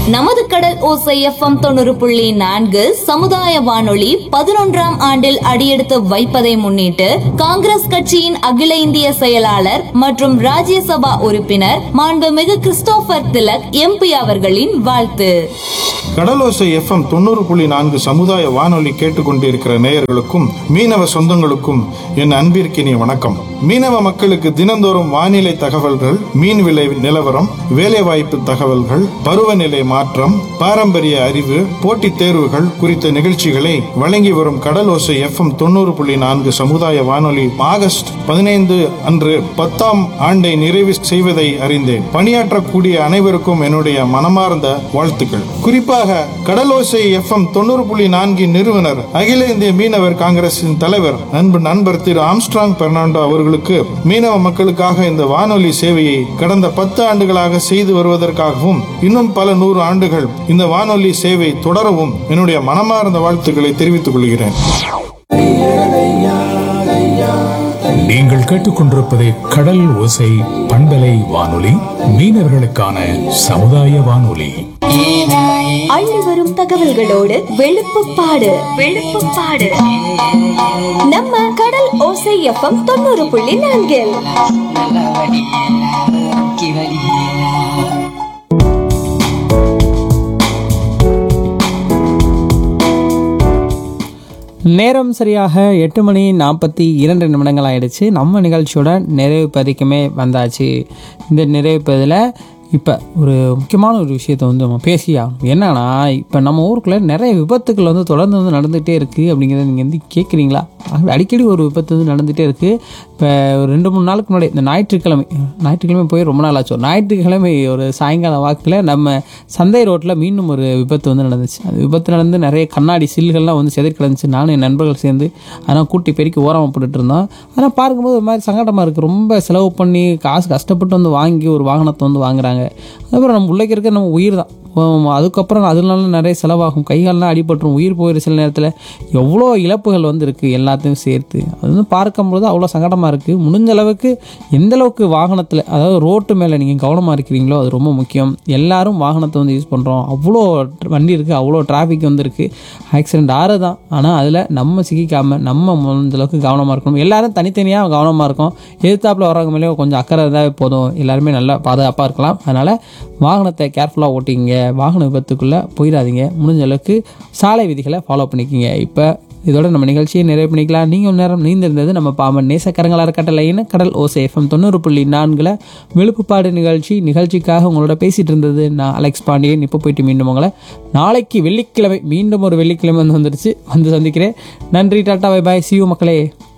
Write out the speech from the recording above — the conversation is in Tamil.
நமது கடல் ஓசை எஃப்எம் தொண்ணூறு புள்ளி நான்கு சமுதாய வானொலி பதினொன்றாம் ஆண்டில் அடியெடுத்து வைப்பதை முன்னிட்டு காங்கிரஸ் கட்சியின் அகில இந்திய செயலாளர் மற்றும் ராஜ்யசபா உறுப்பினர் மாண்புமிகு கிறிஸ்டோபர் திலக் எம்பி அவர்களின் வாழ்த்து கடலோசை எஃப்எம் தொண்ணூறு புள்ளி நான்கு சமுதாய வானொலி கேட்டுக்கொண்டிருக்கிற நேயர்களுக்கும் மீனவ சொந்தங்களுக்கும் என் அன்பிற்கினிய வணக்கம் மீனவ மக்களுக்கு தினந்தோறும் வானிலை தகவல்கள் மீன் விலை நிலவரம் வேலைவாய்ப்பு தகவல்கள் பருவநிலை மாற்றம் பாரம்பரிய அறிவு போட்டித் தேர்வுகள் குறித்த நிகழ்ச்சிகளை வழங்கி வரும் கடலோசை எஃப்எம் தொண்ணூறு புள்ளி நான்கு சமுதாய வானொலி ஆகஸ்ட் பதினைந்து அன்று பத்தாம் ஆண்டை நிறைவு செய்வதை அறிந்தேன் பணியாற்றக்கூடிய அனைவருக்கும் என்னுடைய மனமார்ந்த வாழ்த்துக்கள் குறிப்பாக கடலோசை எஃப்எம் தொண்ணூறு புள்ளி நான்கின் நிறுவனர் அகில இந்திய மீனவர் காங்கிரசின் தலைவர் அன்பு நண்பர் திரு ஆம்ஸ்ட்ராங் பெர்னாண்டோ அவர்களுக்கு மீனவ மக்களுக்காக இந்த வானொலி சேவையை கடந்த பத்து ஆண்டுகளாக செய்து வருவதற்காகவும் இன்னும் பல நூறு ஆண்டுகள் இந்த வானொலி சேவை தொடரவும் என்னுடைய மனமார்ந்த வாழ்த்துக்களை தெரிவித்துக் கொள்கிறேன் நீங்கள் கேட்டுக்கொண்டிருப்பது கடல் ஓசை பண்பலை வானொலி மீனவர்களுக்கான சமுதாய வானொலி அள்ளி வரும் தகவல்களோடு வெளுப்புப்பாடு வெளுப்புப்பாடு நம்ம கடல் ஓசை எஃப்எம் தொண்ணூறு புள்ளி நான்கில் நல்ல வடி கிவலி நேரம் சரியாக எட்டு மணி நாற்பத்தி இரண்டு நிமிடங்கள் ஆயிடுச்சு நம்ம நிகழ்ச்சியோட நிறைவு பதிக்குமே வந்தாச்சு இந்த நிறைவு பதில் இப்போ ஒரு முக்கியமான ஒரு விஷயத்தை வந்து நம்ம பேசி ஆகணும் என்னன்னா இப்போ நம்ம ஊருக்குள்ளே நிறைய விபத்துக்கள் வந்து தொடர்ந்து வந்து நடந்துகிட்டே இருக்குது அப்படிங்கிறத நீங்கள் வந்து கேட்குறீங்களா அடிக்கடி ஒரு விபத்து வந்து நடந்துகிட்டே இருக்குது இப்போ ஒரு ரெண்டு மூணு நாளுக்கு முன்னாடி இந்த ஞாயிற்றுக்கிழமை ஞாயிற்றுக்கிழமை போய் ரொம்ப நாள் ஆச்சு ஞாயிற்றுக்கிழமை ஒரு சாயங்கால வாக்கில் நம்ம சந்தை ரோட்டில் மீண்டும் ஒரு விபத்து வந்து நடந்துச்சு அது விபத்து நடந்து நிறைய கண்ணாடி சில்லுகள்லாம் வந்து செதறி கிடந்துச்சு நானும் என் நண்பர்கள் சேர்ந்து அதெல்லாம் கூட்டி பெருக்கி ஓரமாக போட்டுட்டு இருந்தோம் ஆனால் பார்க்கும்போது ஒரு மாதிரி சங்கடமாக இருக்குது ரொம்ப செலவு பண்ணி காசு கஷ்டப்பட்டு வந்து வாங்கி ஒரு வாகனத்தை வந்து வாங்குறாங்க அதுக்கப்புறம் நம்ம உள்ளே இருக்க நம்ம உயிர் தான் ஆம், அதுக்கப்புறம் அதனால நிறைய செலவாகும் கைகால்லாம் அடிபட்டுரும் உயிர் போயிடும் சில நேரத்தில் எவ்வளோ இழப்புகள் வந்து இருக்குது எல்லாத்தையும் சேர்த்து அது வந்து பார்க்கும்பொழுது அவ்வளோ சங்கடமாக இருக்குது முடிஞ்ச அளவுக்கு எந்த அளவுக்கு வாகனத்தில் அதாவது ரோட்டு மேலே நீங்கள் கவனமாக இருக்கிறீங்களோ அது ரொம்ப முக்கியம் எல்லாரும் வாகனத்தை வந்து யூஸ் பண்ணுறோம் அவ்வளோ வண்டி இருக்குது அவ்வளோ டிராஃபிக் வந்து இருக்குது ஆக்சிடென்ட் ஆறு தான் ஆனால் அதில் நம்ம சிக்கிக்காமல் நம்ம முடிஞ்ச அளவுக்கு கவனமாக இருக்கணும் எல்லாரும் தனித்தனியாக கவனமாக இருக்கும் எதிர்த்தாப்புல வரவங்க மேலே கொஞ்சம் அக்கறை இருந்தாவே போதும் எல்லாருமே நல்லா பாதுகாப்பாக இருக்கலாம் அதனால் வாகனத்தை கேர்ஃபுல்லாக ஓட்டிங்க வாகன விபத்துக்குள்ளே போயிடாதீங்க முடிஞ்ச அளவுக்கு சாலை விதிகளை ஃபாலோ பண்ணிக்கிங்க இப்போ இதோட நம்ம நிகழ்ச்சியை நிறைவு பண்ணிக்கலாம் நீங்கள் நேரம் நீந்திருந்தது நம்ம பாமன் நேசக்கரங்களாக இருக்கட்டலைன்னு கடல் ஓசை எஃப்எம் தொண்ணூறு புள்ளி நான்கில் விழுப்புப்பாடு நிகழ்ச்சி நிகழ்ச்சிக்காக உங்களோட பேசிகிட்டு இருந்தது நான் அலெக்ஸ் பாண்டியன் இப்போ போயிட்டு மீண்டும் உங்களை நாளைக்கு வெள்ளிக்கிழமை மீண்டும் ஒரு வெள்ளிக்கிழமை வந்து வந்துருச்சு வந்து சந்திக்கிறேன் நன்றி டாட்டா பை பாய் சியூ மக்களே